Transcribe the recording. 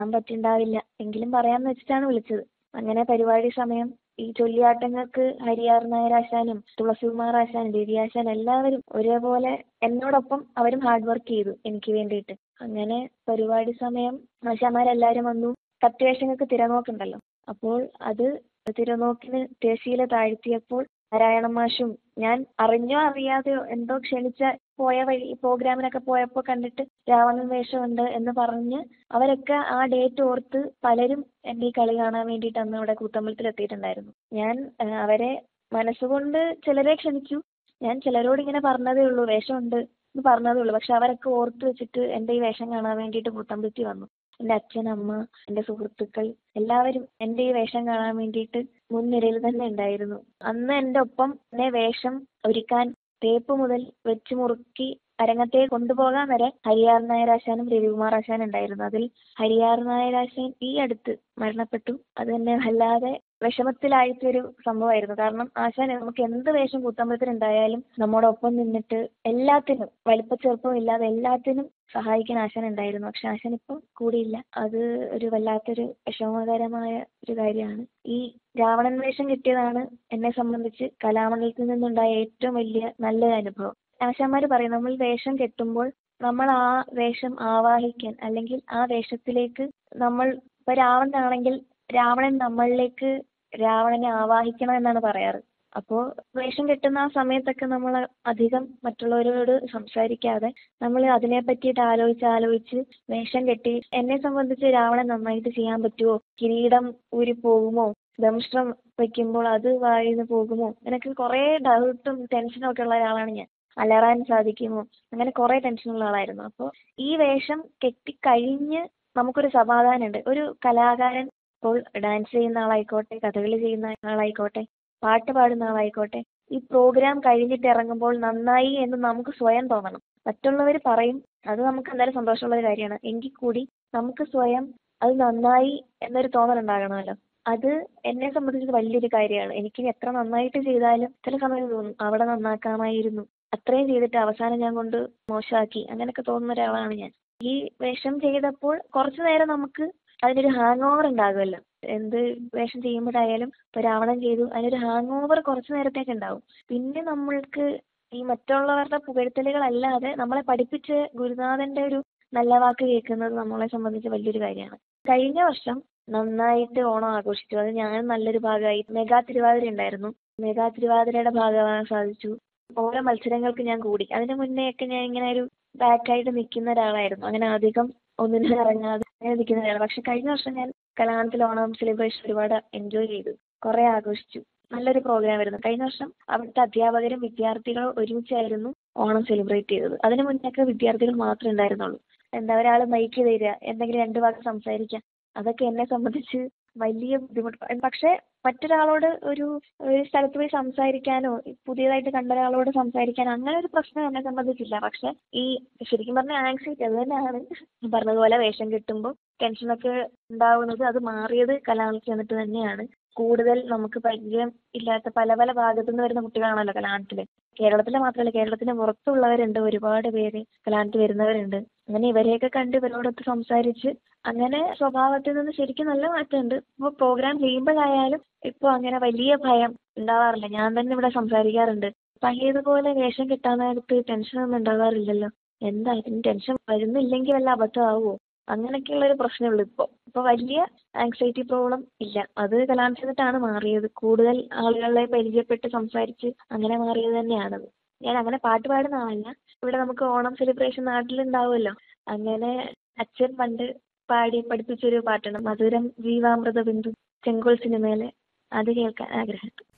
പറ്റുണ്ടാവില്ല എങ്കിലും പറയാമെന്ന് വെച്ചിട്ടാണ് വിളിച്ചത് അങ്ങനെ പരിപാടി സമയം ഈ ചൊല്ലിയാട്ടങ്ങൾക്ക് ഹരിയാർ നായർ ആശാനും തുളസികുമാർ ആശാനും രവി ആശാൻ എല്ലാവരും ഒരേപോലെ എന്നോടൊപ്പം അവരും ഹാർഡ് വർക്ക് ചെയ്തു എനിക്ക് വേണ്ടിയിട്ട് അങ്ങനെ പരിപാടി സമയം ആശാന്മാരെല്ലാവരും വന്നു കത്തിവേഷങ്ങൾക്ക് തിരനോക്കുണ്ടല്ലോ അപ്പോൾ അത് തിരനോക്കിന് തിരശ്ശീല താഴ്ത്തിയപ്പോൾ നാരായണ മാഷും ഞാൻ അറിഞ്ഞോ അറിയാതെയോ എന്തോ ക്ഷണിച്ച പോയ വഴി പ്രോഗ്രാമിനൊക്കെ പോയപ്പോൾ കണ്ടിട്ട് രാവണൻ വേഷമുണ്ട് എന്ന് പറഞ്ഞ് അവരൊക്കെ ആ ഡേറ്റ് ഓർത്ത് പലരും എൻ്റെ ഈ കളി കാണാൻ വേണ്ടിയിട്ട് അന്ന് ഇവിടെ കൂത്തമ്പലത്തിൽ എത്തിയിട്ടുണ്ടായിരുന്നു ഞാൻ അവരെ മനസ്സുകൊണ്ട് ചിലരെ ക്ഷണിച്ചു ഞാൻ ചിലരോട് ഇങ്ങനെ പറഞ്ഞതേ ഉള്ളൂ വേഷമുണ്ട് എന്ന് പറഞ്ഞതേ ഉള്ളൂ പക്ഷെ അവരൊക്കെ ഓർത്ത് വെച്ചിട്ട് എൻ്റെ ഈ വേഷം കാണാൻ വേണ്ടിയിട്ട് കൂത്തമ്പലത്തിൽ വന്നു എൻ്റെ അച്ഛൻ അമ്മ എൻ്റെ സുഹൃത്തുക്കൾ എല്ലാവരും എൻ്റെ ഈ വേഷം കാണാൻ വേണ്ടിയിട്ട് മുൻനിരയിൽ തന്നെ ഉണ്ടായിരുന്നു അന്ന് എൻ്റെ ഒപ്പം എന്നെ വേഷം ഒരുക്കാൻ തേപ്പ് മുതൽ വെച്ച് മുറുക്കി അരങ്ങത്തേക്ക് കൊണ്ടുപോകാൻ വരെ ഹരിയാർ നായരാശാനും രവികുമാർ ആശാനും ഉണ്ടായിരുന്നു അതിൽ ഹരിയാർ നായരാശാൻ ഈ അടുത്ത് മരണപ്പെട്ടു അത് തന്നെ വല്ലാതെ വിഷമത്തിലായിട്ടൊരു സംഭവമായിരുന്നു കാരണം ആശാൻ നമുക്ക് എന്ത് വേഷം കൂത്തമ്പലത്തിൽ ഉണ്ടായാലും നമ്മുടെ ഒപ്പം നിന്നിട്ട് എല്ലാത്തിനും വലിപ്പ ചെറുപ്പം ഇല്ലാതെ എല്ലാത്തിനും സഹായിക്കാൻ ആശാൻ ഉണ്ടായിരുന്നു പക്ഷെ ആശാൻ ഇപ്പം കൂടിയില്ല അത് ഒരു വല്ലാത്തൊരു വിഷമകരമായ ഒരു കാര്യമാണ് ഈ രാവണൻ വേഷം കിട്ടിയതാണ് എന്നെ സംബന്ധിച്ച് കലാമണ്ഡലത്തിൽ നിന്നുണ്ടായ ഏറ്റവും വലിയ നല്ലൊരു അനുഭവം ആശാന്മാർ പറയും നമ്മൾ വേഷം കെട്ടുമ്പോൾ നമ്മൾ ആ വേഷം ആവാഹിക്കാൻ അല്ലെങ്കിൽ ആ വേഷത്തിലേക്ക് നമ്മൾ ഇപ്പൊ രാവണനാണെങ്കിൽ രാവണൻ നമ്മളിലേക്ക് രാവണനെ ആവാഹിക്കണം എന്നാണ് പറയാറ് അപ്പോൾ വേഷം കെട്ടുന്ന ആ സമയത്തൊക്കെ നമ്മൾ അധികം മറ്റുള്ളവരോട് സംസാരിക്കാതെ നമ്മൾ അതിനെ പറ്റിയിട്ട് ആലോചിച്ച് ആലോചിച്ച് വേഷം കെട്ടി എന്നെ സംബന്ധിച്ച് രാവണൻ നന്നായിട്ട് ചെയ്യാൻ പറ്റുമോ കിരീടം ഊരി പോകുമോ ദംഷ്ട്രം വെക്കുമ്പോൾ അത് വായിന്ന് പോകുമോ അങ്ങനെയൊക്കെ കുറേ ഡൗട്ടും ടെൻഷനും ഒക്കെ ഉള്ള ഒരാളാണ് ഞാൻ അലറാൻ സാധിക്കുമോ അങ്ങനെ കുറേ ടെൻഷനുള്ള ആളായിരുന്നു അപ്പോൾ ഈ വേഷം കെട്ടിക്കഴിഞ്ഞ് നമുക്കൊരു സമാധാനമുണ്ട് ഒരു കലാകാരൻ ഇപ്പോൾ ഡാൻസ് ചെയ്യുന്ന ആളായിക്കോട്ടെ കഥകളി ചെയ്യുന്ന ആളായിക്കോട്ടെ പാട്ട് പാടുന്ന ആളായിക്കോട്ടെ ഈ പ്രോഗ്രാം കഴിഞ്ഞിട്ട് ഇറങ്ങുമ്പോൾ നന്നായി എന്ന് നമുക്ക് സ്വയം തോന്നണം മറ്റുള്ളവർ പറയും അത് നമുക്ക് എന്തായാലും സന്തോഷമുള്ള ഒരു കാര്യമാണ് എങ്കിൽ കൂടി നമുക്ക് സ്വയം അത് നന്നായി എന്നൊരു തോന്നലുണ്ടാകണമല്ലോ അത് എന്നെ സംബന്ധിച്ച് വലിയൊരു കാര്യമാണ് എനിക്ക് എത്ര നന്നായിട്ട് ചെയ്താലും ചില സമയം തോന്നും അവിടെ നന്നാക്കാമായിരുന്നു അത്രയും ചെയ്തിട്ട് അവസാനം ഞാൻ കൊണ്ട് മോശമാക്കി അങ്ങനെയൊക്കെ തോന്നുന്ന ഒരാളാണ് ഞാൻ ഈ വേഷം ചെയ്തപ്പോൾ കുറച്ചു നേരം നമുക്ക് അതിനൊരു ഹാങ് ഓവർ ഉണ്ടാകുമല്ലോ എന്ത് വേഷം ചെയ്യുമ്പോഴായാലും ഇപ്പോൾ രാവണൻ ചെയ്തു അതിനൊരു ഹാങ് ഓവർ കുറച്ചു നേരത്തേക്ക് ഉണ്ടാവും പിന്നെ നമ്മൾക്ക് ഈ മറ്റുള്ളവരുടെ പുകഴ്ത്തലുകളല്ലാതെ നമ്മളെ പഠിപ്പിച്ച ഗുരുനാഥന്റെ ഒരു നല്ല വാക്ക് കേൾക്കുന്നത് നമ്മളെ സംബന്ധിച്ച് വലിയൊരു കാര്യമാണ് കഴിഞ്ഞ വർഷം നന്നായിട്ട് ഓണം ആഘോഷിച്ചു അത് ഞാൻ നല്ലൊരു ഭാഗമായി മെഗാ തിരുവാതിര ഉണ്ടായിരുന്നു മെഗാ തിരുവാതിരയുടെ ഭാഗമാകാൻ സാധിച്ചു ഓരോ മത്സരങ്ങൾക്ക് ഞാൻ കൂടി അതിന് മുന്നേ ഒക്കെ ഞാൻ ഇങ്ങനെ ഒരു ബാക്കായിട്ട് നിൽക്കുന്ന ഒരാളായിരുന്നു അങ്ങനെ അധികം ഒന്നിനും ഇറങ്ങാതെ അങ്ങനെ നിൽക്കുന്ന ഒരാളാണ് പക്ഷെ കഴിഞ്ഞ വർഷം ഞാൻ കലാമത്തിൽ ഓണം സെലിബ്രേഷൻ ഒരുപാട് എൻജോയ് ചെയ്തു കുറേ ആഘോഷിച്ചു നല്ലൊരു പ്രോഗ്രാം ആയിരുന്നു കഴിഞ്ഞ വർഷം അവിടുത്തെ അധ്യാപകരും വിദ്യാർത്ഥികളും ഒരുമിച്ചായിരുന്നു ഓണം സെലിബ്രേറ്റ് ചെയ്തത് അതിന് മുന്നൊക്കെ വിദ്യാർത്ഥികൾ മാത്രമേ ഉണ്ടായിരുന്നുള്ളൂ എന്താ ഒരാൾ മൈക്ക് തരിക എന്തെങ്കിലും രണ്ട് വാക്ക് സംസാരിക്കുക അതൊക്കെ എന്നെ സംബന്ധിച്ച് വലിയ ബുദ്ധിമുട്ട് പക്ഷേ മറ്റൊരാളോട് ഒരു ഒരു സ്ഥലത്ത് പോയി സംസാരിക്കാനോ പുതിയതായിട്ട് കണ്ട ഒരാളോട് സംസാരിക്കാനോ അങ്ങനെ ഒരു പ്രശ്നം എന്നെ സംബന്ധിച്ചില്ല പക്ഷെ ഈ ശരിക്കും പറഞ്ഞ ആങ്സൈറ്റി അത് തന്നെയാണ് പറഞ്ഞതുപോലെ വേഷം കെട്ടുമ്പോൾ ടെൻഷനൊക്കെ ഉണ്ടാവുന്നത് അത് മാറിയത് കലാമത്തിൽ ചെന്നിട്ട് തന്നെയാണ് കൂടുതൽ നമുക്ക് പരിചയം ഇല്ലാത്ത പല പല ഭാഗത്തു നിന്ന് വരുന്ന കുട്ടികളാണല്ലോ കലാമത്തിൽ കേരളത്തിലെ മാത്രമല്ല കേരളത്തിന് പുറത്തുള്ളവരുണ്ട് ഒരുപാട് പേര് കലാമത്തിൽ വരുന്നവരുണ്ട് അങ്ങനെ ഇവരെയൊക്കെ കണ്ട് ഇവരോടൊത്ത് സംസാരിച്ച് അങ്ങനെ സ്വഭാവത്തിൽ നിന്ന് ശരിക്കും നല്ല മാറ്റമുണ്ട് ഇപ്പോൾ പ്രോഗ്രാം ചെയ്യുമ്പോഴായാലും ഇപ്പോൾ അങ്ങനെ വലിയ ഭയം ഉണ്ടാവാറില്ല ഞാൻ തന്നെ ഇവിടെ സംസാരിക്കാറുണ്ട് പഴയതുപോലെ വേഷം കിട്ടാൻ നേരത്ത് ടെൻഷനൊന്നും ഉണ്ടാവാറില്ലല്ലോ എന്താ ഇതിന് ടെൻഷൻ വരുന്നില്ലെങ്കിൽ വല്ല അബദ്ധമാവുമോ അങ്ങനെയൊക്കെയുള്ള ഒരു പ്രശ്നമുള്ളൂ ഇപ്പോൾ ഇപ്പോൾ വലിയ ആങ്സൈറ്റി പ്രോബ്ലം ഇല്ല അത് കലാം ചെയ്തിട്ടാണ് മാറിയത് കൂടുതൽ ആളുകളെ പരിചയപ്പെട്ട് സംസാരിച്ച് അങ്ങനെ മാറിയത് തന്നെയാണത് ഞാൻ അങ്ങനെ പാട്ട് പാടുന്ന ആളല്ല ഇവിടെ നമുക്ക് ഓണം സെലിബ്രേഷൻ നാട്ടിലുണ്ടാവുമല്ലോ അങ്ങനെ അച്ഛൻ പണ്ട് പാടി പഠിപ്പിച്ചൊരു പാട്ടുണ്ട് മധുരം ജീവാമൃത ബിന്ദു ചെങ്കോൽ സിനിമയിലെ അത് കേൾക്കാൻ ആഗ്രഹമുണ്ട്